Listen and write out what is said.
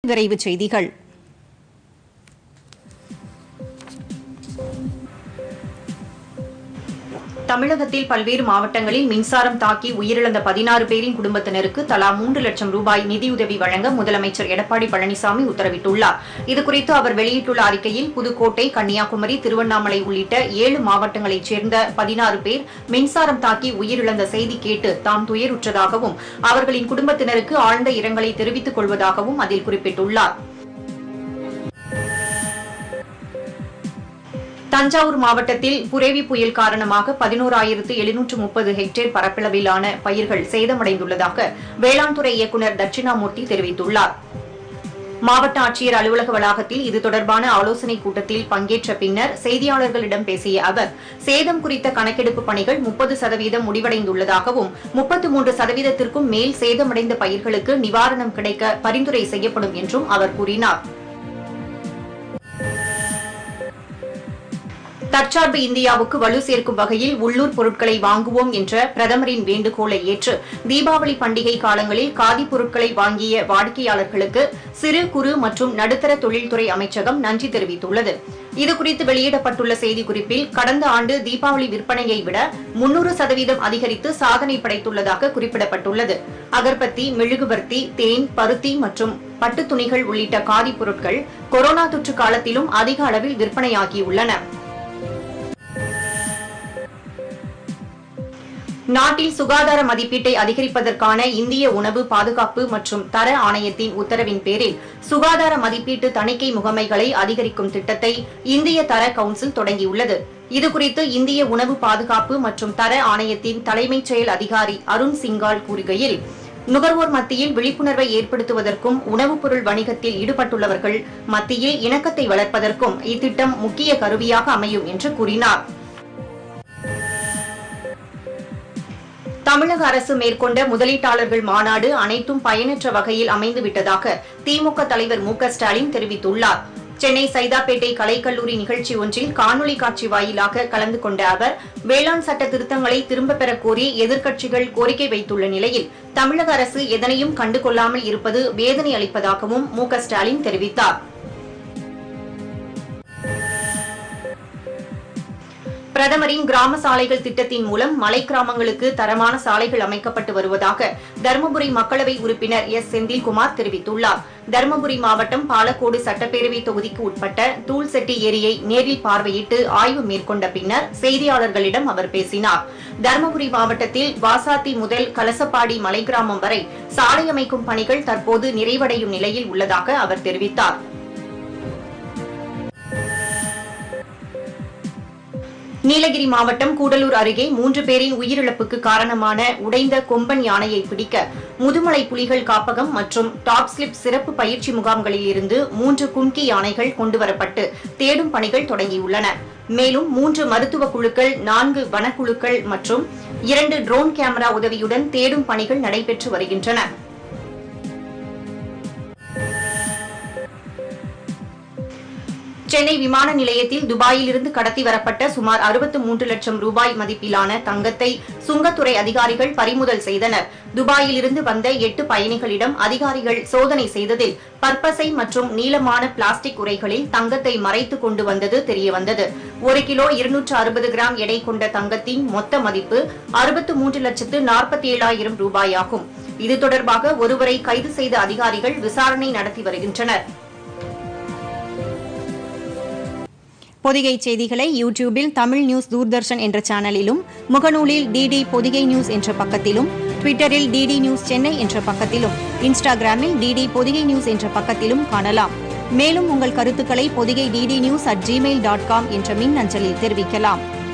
விரைவுச் செய்திகள் தமிழகத்தில் பல்வேறு மாவட்டங்களில் மின்சாரம் தாக்கி உயிரிழந்த பதினாறு பேரின் குடும்பத்தினருக்கு தலா மூன்று லட்சம் ரூபாய் நிதியுதவி வழங்க முதலமைச்சர் எடப்பாடி பழனிசாமி உத்தரவிட்டுள்ளார் இதுகுறித்து அவர் வெளியிட்டுள்ள அறிக்கையில் புதுக்கோட்டை கன்னியாகுமரி திருவண்ணாமலை உள்ளிட்ட ஏழு மாவட்டங்களைச் சேர்ந்த பதினாறு பேர் மின்சாரம் தாக்கி உயிரிழந்த செய்தி கேட்டு தாம் துயருற்றதாகவும் அவர்களின் குடும்பத்தினருக்கு ஆழ்ந்த இரங்கலை தெரிவித்துக் கொள்வதாகவும் அதில் குறிப்பிட்டுள்ளார் தஞ்சாவூர் மாவட்டத்தில் புரேவி புயல் காரணமாக பதினோராயிரத்து எழுநூற்று முப்பது ஹெக்டேர் பரப்பளவிலான பயிர்கள் சேதமடைந்துள்ளதாக வேளாண் துறை இயக்குநர் தட்சிணாமூர்த்தி தெரிவித்துள்ளார் மாவட்ட ஆட்சியர் அலுவலக வளாகத்தில் இது தொடர்பான ஆலோசனைக் கூட்டத்தில் பங்கேற்ற பின்னர் செய்தியாளர்களிடம் பேசிய அவர் சேதம் குறித்த கணக்கெடுப்பு பணிகள் முப்பது சதவீதம் முடிவடைந்துள்ளதாகவும் முப்பத்து மூன்று சதவீதத்திற்கும் மேல் சேதமடைந்த பயிர்களுக்கு நிவாரணம் கிடைக்க பரிந்துரை செய்யப்படும் என்றும் அவர் கூறினார் தற்சார்பு இந்தியாவுக்கு வலு சேர்க்கும் வகையில் உள்ளூர் பொருட்களை வாங்குவோம் என்ற பிரதமரின் வேண்டுகோளை ஏற்று தீபாவளி பண்டிகை காலங்களில் காதி பொருட்களை வாங்கிய வாடிக்கையாளர்களுக்கு சிறு குறு மற்றும் நடுத்தர தொழில்துறை அமைச்சகம் நன்றி தெரிவித்துள்ளது இதுகுறித்து வெளியிடப்பட்டுள்ள செய்திக்குறிப்பில் கடந்த ஆண்டு தீபாவளி விற்பனையை விட முன்னூறு சதவீதம் அதிகரித்து சாதனை படைத்துள்ளதாக குறிப்பிடப்பட்டுள்ளது அகர்பத்தி மெழுகுவர்த்தி தேன் பருத்தி மற்றும் பட்டுத் துணிகள் உள்ளிட்ட காதி பொருட்கள் கொரோனா தொற்று காலத்திலும் அதிக அளவில் விற்பனையாகியுள்ளன நாட்டில் சுகாதார மதிப்பீட்டை அதிகரிப்பதற்கான இந்திய உணவு பாதுகாப்பு மற்றும் தர ஆணையத்தின் உத்தரவின் பேரில் சுகாதார மதிப்பீட்டு தணிக்கை முகமைகளை அதிகரிக்கும் திட்டத்தை இந்திய தர கவுன்சில் தொடங்கியுள்ளது இதுகுறித்து இந்திய உணவு பாதுகாப்பு மற்றும் தர ஆணையத்தின் தலைமைச் செயல் அதிகாரி அருண் சிங்கால் கூறுகையில் நுகர்வோர் மத்தியில் விழிப்புணர்வை ஏற்படுத்துவதற்கும் உணவுப் பொருள் வணிகத்தில் ஈடுபட்டுள்ளவர்கள் மத்தியில் இணக்கத்தை வளர்ப்பதற்கும் இத்திட்டம் முக்கிய கருவியாக அமையும் என்று கூறினார் தமிழக அரசு மேற்கொண்ட முதலீட்டாளர்கள் மாநாடு அனைத்தும் பயனற்ற வகையில் அமைந்துவிட்டதாக திமுக தலைவர் மு க ஸ்டாலின் தெரிவித்துள்ளார் சென்னை சைதாப்பேட்டை கலைக்கல்லூரி நிகழ்ச்சி ஒன்றில் காணொலி காட்சி வாயிலாக கலந்து கொண்ட அவர் வேளாண் சட்ட திருத்தங்களை திரும்பப் பெறக் கோரி எதிர்க்கட்சிகள் கோரிக்கை வைத்துள்ள நிலையில் தமிழக அரசு எதனையும் கண்டுகொள்ளாமல் இருப்பது வேதனை அளிப்பதாகவும் மு க ஸ்டாலின் தெரிவித்தார் பிரதமரின் கிராம சாலைகள் திட்டத்தின் மூலம் மலை கிராமங்களுக்கு தரமான சாலைகள் அமைக்கப்பட்டு வருவதாக தருமபுரி மக்களவை உறுப்பினர் எஸ் செந்தில்குமார் தெரிவித்துள்ளார் தருமபுரி மாவட்டம் பாலக்கோடு சட்டப்பேரவை தொகுதிக்கு உட்பட்ட தூள்செட்டி ஏரியை நேரில் பார்வையிட்டு ஆய்வு மேற்கொண்ட பின்னர் செய்தியாளர்களிடம் அவர் பேசினார் தருமபுரி மாவட்டத்தில் வாசாத்தி முதல் கலசப்பாடி மலை கிராமம் வரை சாலை அமைக்கும் பணிகள் தற்போது நிறைவடையும் நிலையில் உள்ளதாக அவர் தெரிவித்தார் நீலகிரி மாவட்டம் கூடலூர் அருகே மூன்று பேரின் உயிரிழப்புக்கு காரணமான உடைந்த கொம்பன் யானையை பிடிக்க முதுமலை புலிகள் காப்பகம் மற்றும் டாப் ஸ்லிப் சிறப்பு பயிற்சி முகாம்களில் இருந்து மூன்று குன்கி யானைகள் கொண்டுவரப்பட்டு தேடும் பணிகள் தொடங்கியுள்ளன மேலும் மூன்று மருத்துவ குழுக்கள் நான்கு வனக்குழுக்கள் மற்றும் இரண்டு ட்ரோன் கேமரா உதவியுடன் தேடும் பணிகள் நடைபெற்று வருகின்றன சென்னை விமான நிலையத்தில் துபாயிலிருந்து கடத்தி வரப்பட்ட சுமார் அறுபத்து மூன்று லட்சம் ரூபாய் மதிப்பிலான தங்கத்தை சுங்கத்துறை அதிகாரிகள் பறிமுதல் செய்தனர் துபாயிலிருந்து வந்த எட்டு பயணிகளிடம் அதிகாரிகள் சோதனை செய்ததில் பற்பசை மற்றும் நீளமான பிளாஸ்டிக் உரைகளில் தங்கத்தை மறைத்து கொண்டு வந்தது தெரியவந்தது ஒரு கிலோ இருநூற்று அறுபது கிராம் எடை கொண்ட தங்கத்தின் மொத்த மதிப்பு அறுபத்து மூன்று லட்சத்து நாற்பத்தி ஏழாயிரம் ரூபாயாகும் இது தொடர்பாக ஒருவரை கைது செய்த அதிகாரிகள் விசாரணை நடத்தி வருகின்றனர் பொதிகை செய்திகளை யூடியூபில் தமிழ் நியூஸ் தூர்தர்ஷன் என்ற சேனலிலும் முகநூலில் டிடி பொதிகை நியூஸ் என்ற பக்கத்திலும் ட்விட்டரில் டிடி நியூஸ் சென்னை என்ற பக்கத்திலும் இன்ஸ்டாகிராமில் டிடி பொதிகை நியூஸ் என்ற பக்கத்திலும் காணலாம் மேலும் உங்கள் கருத்துக்களை Pothigai DD news at Gmail dot com என்ற மின் அஞ்சலில் தெரிவிக்கலாம்